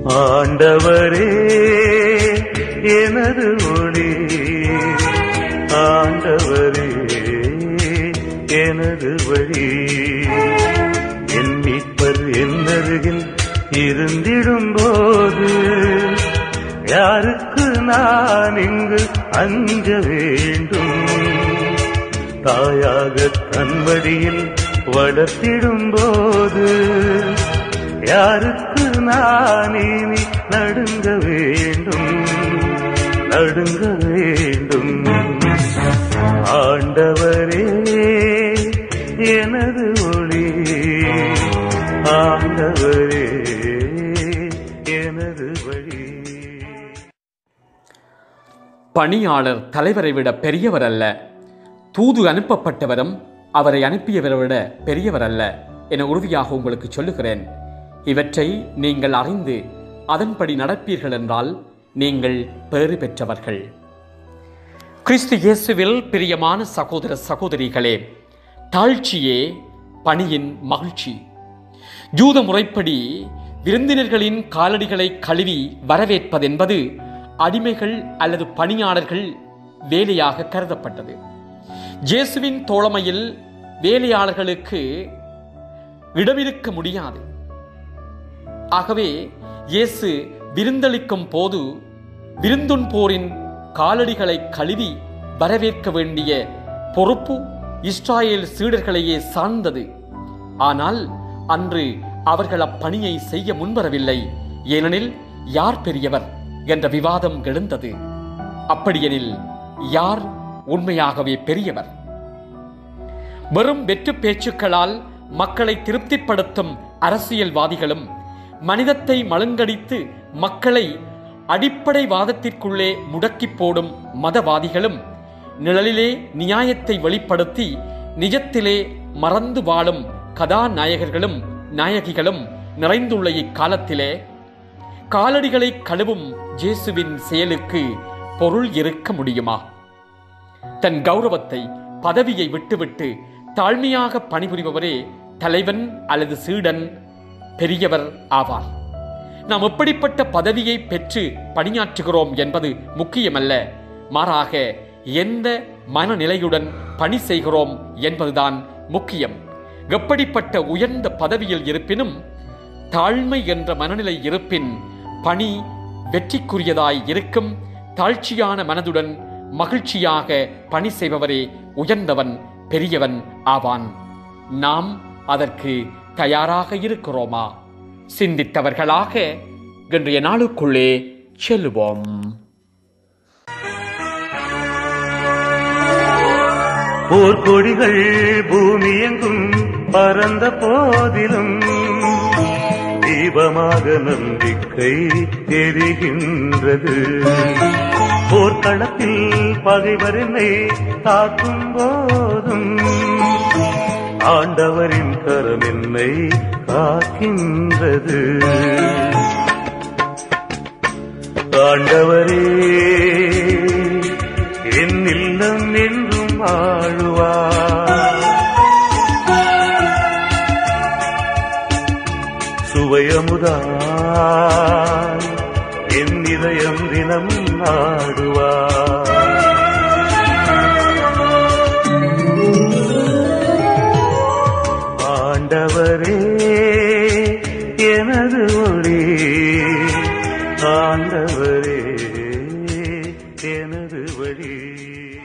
ஆண்டவரே எனது ஒளி ஆண்டவரே எனது வழி என் மீட்பர் என்னருகில் இருந்திடும் போது யாருக்கு நான் இங்கு அஞ்ச வேண்டும் தாயாக தன்வடியில் வளர்த்திடும் போது யாருக்கு நான் இனி நடுங்க வேண்டும் நடுங்க வேண்டும் ஆண்டவரே எனது ஒளி ஆண்டவரே எனது வழி பணியாளர் தலைவரை விட பெரியவர் அல்ல தூது அனுப்பப்பட்டவரும் அவரை அனுப்பியவரை விட பெரியவர் அல்ல என உறுதியாக உங்களுக்கு சொல்லுகிறேன் இவற்றை நீங்கள் அறிந்து அதன்படி நடப்பீர்கள் என்றால் நீங்கள் பேறு பெற்றவர்கள் கிறிஸ்து இயேசுவில் பிரியமான சகோதர சகோதரிகளே தாழ்ச்சியே பணியின் மகிழ்ச்சி ஜூத முறைப்படி விருந்தினர்களின் காலடிகளை கழுவி வரவேற்பதென்பது அடிமைகள் அல்லது பணியாளர்கள் வேலையாக கருதப்பட்டது ஜேசுவின் தோழமையில் வேலையாளர்களுக்கு இடமிருக்க முடியாது ஆகவே இயேசு விருந்தளிக்கும் போது விருந்துண்போரின் காலடிகளை கழுவி வரவேற்க வேண்டிய பொறுப்பு இஸ்ராயேல் சீடர்களையே சார்ந்தது ஆனால் அன்று அவர்கள் அப்பணியை செய்ய முன்வரவில்லை ஏனெனில் யார் பெரியவர் என்ற விவாதம் எழுந்தது அப்படியெனில் யார் உண்மையாகவே பெரியவர் வெறும் வெற்று பேச்சுக்களால் மக்களை திருப்திப்படுத்தும் அரசியல்வாதிகளும் மனிதத்தை மழுங்கடித்து மக்களை அடிப்படை வாதத்திற்குள்ளே முடக்கி போடும் மதவாதிகளும் நிழலிலே நியாயத்தை வெளிப்படுத்தி நிஜத்திலே மறந்து வாழும் கதாநாயகர்களும் நாயகிகளும் நிறைந்துள்ள இக்காலத்திலே காலடிகளை கழுவும் ஜேசுவின் செயலுக்கு பொருள் இருக்க முடியுமா தன் கௌரவத்தை பதவியை விட்டுவிட்டு தாழ்மையாக பணிபுரிபவரே தலைவன் அல்லது சீடன் பெரியவர் ஆவார் நாம் எப்படிப்பட்ட பதவியை பெற்று பணியாற்றுகிறோம் என்பது முக்கியமல்ல மாறாக எந்த மனநிலையுடன் பணி செய்கிறோம் என்பதுதான் முக்கியம் எப்படிப்பட்ட உயர்ந்த பதவியில் இருப்பினும் தாழ்மை என்ற மனநிலை இருப்பின் பணி வெற்றிக்குரியதாய் இருக்கும் தாழ்ச்சியான மனதுடன் மகிழ்ச்சியாக பணி செய்பவரே உயர்ந்தவன் பெரியவன் ஆவான் நாம் அதற்கு தயாராக இருக்கிறோமா சிந்தித்தவர்களாக இன்றைய நாளுக்குள்ளே செல்லுவோம் போர்க்கொடிகள் பூமி எங்கும் பறந்த போதிலும் தீபமாக நம்பிக்கை எரிகின்றது போர்க்களத்தில் பகைவரினை தாக்கும் போதும் ஆண்டவரின் கரம் என்னை காக்கின்றது ஆண்டவரே என் இல்லம் என்றும் ஆழுவார் சுவையமுதாய் என் இதயம் தினம் நாடுவார் ஆண்டவரே எனது ஒளி ஆண்டவரே எனது வழி